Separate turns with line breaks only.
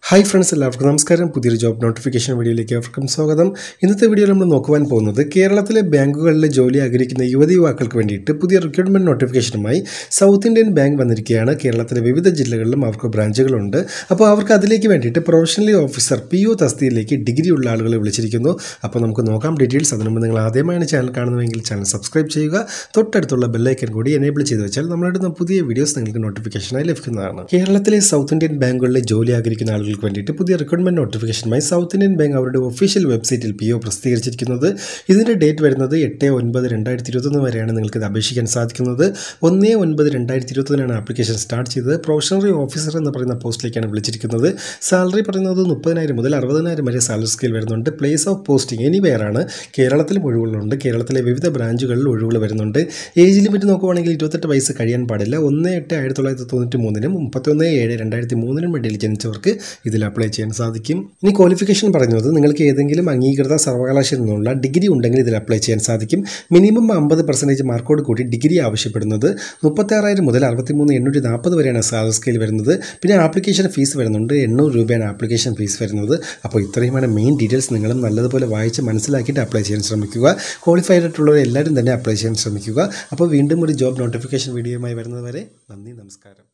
hi friends എല്ലാവർക്കും നമസ്കാരം പുതിയൊരു ജോബ് നോട്ടിഫിക്കേഷൻ വീഡിയോയിലേക്ക് അവർക്കും സ്വാഗതം ഇന്നത്തെ വീഡിയോയിൽ നമ്മൾ നോക്കുവാൻ പോകുന്നത് കേരളത്തിലെ ബാങ്കുകളിലെ ജോലി ആഗ്രഹിക്കുന്ന യുവതി യുവാക്കൾക്ക് വേണ്ടിയിട്ട് പുതിയ റിക്രൂട്ട്മെൻറ്റ് നോട്ടിഫിക്കേഷനുമായി സൗത്ത് ഇന്ത്യൻ ബാങ്ക് വന്നിരിക്കുകയാണ് കേരളത്തിലെ വിവിധ ജില്ലകളിലും അവർക്ക് ബ്രാഞ്ചുകളുണ്ട് അപ്പോൾ അവർക്ക് അതിലേക്ക് വേണ്ടിയിട്ട് പ്രൊഫഷണലി ഓഫീസർ പി ഒ തസ്തിയിലേക്ക് ഡിഗ്രി ഉള്ള ആളുകളെ വിളിച്ചിരിക്കുന്നു അപ്പോൾ നമുക്ക് നോക്കാം ഡീറ്റെയിൽസ് അതിനു മുമ്പ് നിങ്ങൾ ആദ്യമായാണ് ചാനൽ കാണുന്നതെങ്കിൽ ചാനൽ സബ്സ്ക്രൈബ് ചെയ്യുക തൊട്ടടുത്തുള്ള ബെല്ലൈക്കൻ കൂടി എനേബിൾ ചെയ്ത് വെച്ചാൽ നമ്മളിടുന്ന പുതിയ വീഡിയോസ് നിങ്ങൾക്ക് നോട്ടിഫിക്കേഷനായി ലഭിക്കുന്നതാണ് കേരളത്തിലെ സൗത്ത് ഇന്ത്യൻ ബാങ്കുകളിലെ ജോലി ആഗ്രഹിക്കുന്ന ആളുകൾക്ക് വേണ്ടിയിട്ട് പുതിയ റിക്രൂട്ട്മെന്റ് നോട്ടിഫിക്കേഷനുമായി സൗത്ത് ഇന്ത്യൻ ബാങ്ക് അവരുടെ ഒഫീഷ്യൽ വെബ്സൈറ്റിൽ പി ഒ പ്രസിദ്ധീകരിച്ചിരിക്കുന്നത് ഇതിൻ്റെ ഡേറ്റ് വരുന്നത് എട്ട് ഒൻപത് രണ്ടായിരത്തി ഇരുപത്തൊന്ന് വരെയാണ് നിങ്ങൾക്ക് ഇത് അപേക്ഷിക്കാൻ സാധിക്കുന്നത് ഒന്ന് ഒൻപത് രണ്ടായിരത്തി ഇരുപത്തൊന്നിനാണ് ആപ്ലിക്കേഷൻ സ്റ്റാർട്ട് ചെയ്തത് പ്രൊഫഷണറി ഓഫീസർ എന്ന് പറയുന്ന പോസ്റ്റിലേക്കാണ് വിളിച്ചിരിക്കുന്നത് സാലറി പറയുന്നത് മുപ്പതിനായിരം മുതൽ അറുപതിനായിരം വരെ സാലറി സ്കെയിൽ വരുന്നുണ്ട് പ്ലേസ് ഓഫ് പോസ്റ്റിംഗ് എനിവെയറാണ് കേരളത്തിലും ഒഴിവുകളുണ്ട് കേരളത്തിലെ വിവിധ ബ്രാഞ്ചുകളിൽ ഒഴിവുകൾ വരുന്നുണ്ട് ഏജ് ലിമിറ്റ് നോക്കുവാണെങ്കിൽ ഇരുപത്തെട്ട് വയസ്സ് കഴിയാൻ പാടില്ല ഒന്ന് എട്ട് ആയിരത്തി തൊള്ളായിരത്തി തൊണ്ണൂറ്റി മൂന്നിനും മുപ്പത്തൊന്ന് ഏഴ് രണ്ടായിരത്തി മൂന്നിനും ഇടയിൽ ജനിച്ചവർക്ക് ഇതിൽ അപ്ലൈ ചെയ്യാൻ സാധിക്കും ഇനി ക്വാളിഫിക്കേഷൻ പറയുന്നത് നിങ്ങൾക്ക് ഏതെങ്കിലും അംഗീകൃത സർവകലാശാലയിൽ നിന്നുള്ള ഡിഗ്രി ഉണ്ടെങ്കിൽ ഇതിൽ അപ്ലൈ ചെയ്യാൻ സാധിക്കും മിനിമം അമ്പത് പെർസെൻറ്റേജ് മാർക്കോട് കൂടി ഡിഗ്രി ആവശ്യപ്പെടുന്നത് മുപ്പത്താറായിരം മുതൽ അറുപത്തിമൂന്ന് എണ്ണൂറ്റി നാൽപ്പത് വരെയാണ് സാലറി സ്കെയിൽ വരുന്നത് പിന്നെ ആപ്ലിക്കേഷൻ ഫീസ് വരുന്നുണ്ട് എണ്ണൂറ് രൂപയാണ് ആപ്ലിക്കേഷൻ ഫീസ് വരുന്നത് അപ്പോൾ ഇത്രയുമാണ് മെയിൻ ഡീറ്റെയിൽസ് നിങ്ങളും നല്ലതുപോലെ വായിച്ച് മനസ്സിലാക്കിയിട്ട് അപ്ലൈ ചെയ്യാൻ ശ്രമിക്കുക ക്വാളിഫൈഡ് ആയിട്ടുള്ളവർ എല്ലാവരും തന്നെ അപ്ലൈ ചെയ്യാൻ ശ്രമിക്കുക അപ്പോൾ വീണ്ടും ഒരു ജോബ് നോട്ടിഫിക്കേഷൻ വീഡിയോയുമായി വരുന്നത് വരെ നന്ദി നമസ്കാരം